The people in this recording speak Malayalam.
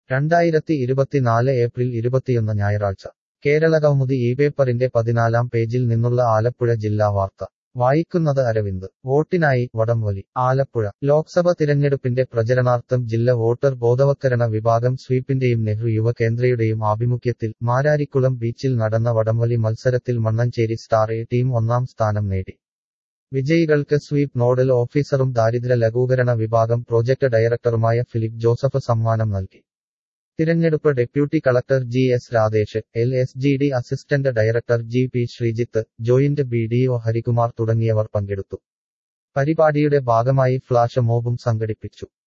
രണ്ടായിരത്തി ഇരുപത്തിനാല് ഏപ്രിൽ ഇരുപത്തിയൊന്ന് ഞായറാഴ്ച കേരള കൗമുദി ഈ പേപ്പറിന്റെ പതിനാലാം പേജിൽ നിന്നുള്ള ആലപ്പുഴ ജില്ലാ വാർത്ത വായിക്കുന്നത് അരവിന്ദ് വോട്ടിനായി വടംവലി ആലപ്പുഴ ലോക്സഭ തിരഞ്ഞെടുപ്പിന്റെ പ്രചരണാർത്ഥം ജില്ല വോട്ടർ ബോധവത്കരണ വിഭാഗം സ്വീപിന്റെയും നെഹ്റു യുവ കേന്ദ്രയുടെയും ആഭിമുഖ്യത്തിൽ മാരാരിക്കുളം ബീച്ചിൽ നടന്ന വടംവലി മത്സരത്തിൽ മണ്ണഞ്ചേരി സ്റ്റാർ എ ടീം ഒന്നാം സ്ഥാനം നേടി വിജയികൾക്ക് സ്വീപ് നോഡൽ ഓഫീസറും ദാരിദ്ര്യ ലഘൂകരണ വിഭാഗം പ്രോജക്ട് ഡയറക്ടറുമായ ഫിലിപ്പ് ജോസഫ് സമ്മാനം നൽകി തിരഞ്ഞെടുപ്പ് deputy collector G S Radhesh L S G D assistant director G P Sreejith joint B D O Harikumar തുടങ്ങിയവർ പങ്കെടുത്തു പരിപാടിയുടെ ഭാഗമായി ഫ്ലാഷ് മോബും സംഘടിപ്പിച്ചു